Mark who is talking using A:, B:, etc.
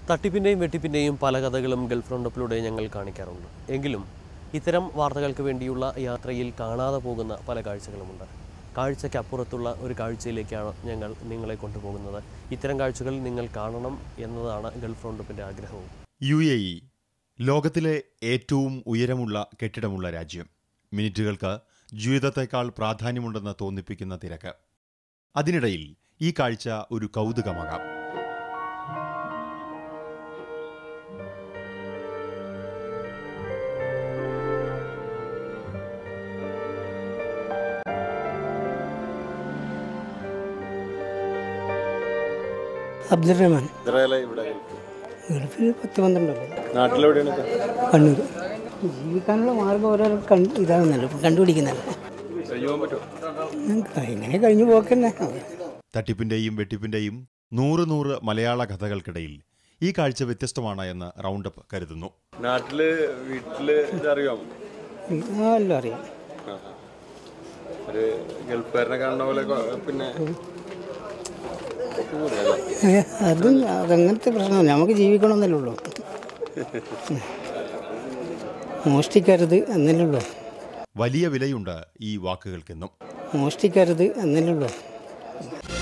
A: തട്ടിപ്പിൻ്റെയും വെട്ടിപ്പിൻ്റെയും പല കഥകളും ഗൾഫ് റൗണ്ടപ്പിലൂടെ ഞങ്ങൾ കാണിക്കാറുണ്ട് എങ്കിലും ഇത്തരം വാർത്തകൾക്ക് വേണ്ടിയുള്ള യാത്രയിൽ കാണാതെ പോകുന്ന പല കാഴ്ചകളുമുണ്ട് കാഴ്ചയ്ക്കപ്പുറത്തുള്ള ഒരു കാഴ്ചയിലേക്കാണ് ഞങ്ങൾ നിങ്ങളെ കൊണ്ടുപോകുന്നത് ഇത്തരം കാഴ്ചകൾ നിങ്ങൾ കാണണം എന്നതാണ് ഗൾഫ് റൗണ്ടപ്പിൻ്റെ ആഗ്രഹവും
B: യു എ ഇ ലോകത്തിലെ ഏറ്റവും ഉയരമുള്ള കെട്ടിടമുള്ള രാജ്യം മിനിറ്റുകൾക്ക് ജീവിതത്തേക്കാൾ പ്രാധാന്യമുണ്ടെന്ന് തോന്നിപ്പിക്കുന്ന തിരക്ക് അതിനിടയിൽ ഈ കാഴ്ച ഒരു കൗതുകമാകാം
C: അബ്ദുറഹ്മാൻ
D: ഇത്രയല്ലേ ഇവിടെ
C: ഗൾഫിൽ പത്ത് പന്ത്രണ്ടല്ലേ
D: നാട്ടിലെവിടെയാണ് ഇത്?
C: കണ്ണൂർ ജീവിക്കാനുള്ള മാർഗം ഓരോ കൺ ഇതാകുന്നല്ലോ ഇപ്പം കണ്ടുപിടിക്കുന്നല്ലോ
D: കഴിഞ്ഞു പോകാൻ പറ്റുമോ
C: ഇങ്ങനെ കഴിഞ്ഞു പോക്കന്നെ
B: തട്ടിപ്പിന്റെയും വെട്ടിപ്പിന്റെയും നൂറ് നൂറ് മലയാള കഥകൾക്കിടയിൽ ഈ കാഴ്ച വ്യത്യസ്തമാണ് എന്ന് റൗണ്ടപ്പ് കരുതുന്നു
D: നാട്ടില് വീട്ടില് ഇതറിയാമോ
C: ആ എല്ലാം അറിയാം
D: ആ, ആ. ഒരു ഗൾഫുകാരനെ കാണുന്ന പോലെ കൊ- പിന്നെ
C: ഏ, അതും അതങ്ങനത്തെ പ്രശ്നമില്ല നമുക്ക് ജീവിക്കണമെന്നല്ലേ ഉള്ളൂ മോഷ്ടിക്കരുത് എന്നല്ലേ ഉള്ളൂ
B: വലിയ വിലയുണ്ട് ഈ വാക്കുകൾക്കെന്നും
C: മോഷ്ടിക്കരുത് എന്നല്ലേ ഉള്ളൂ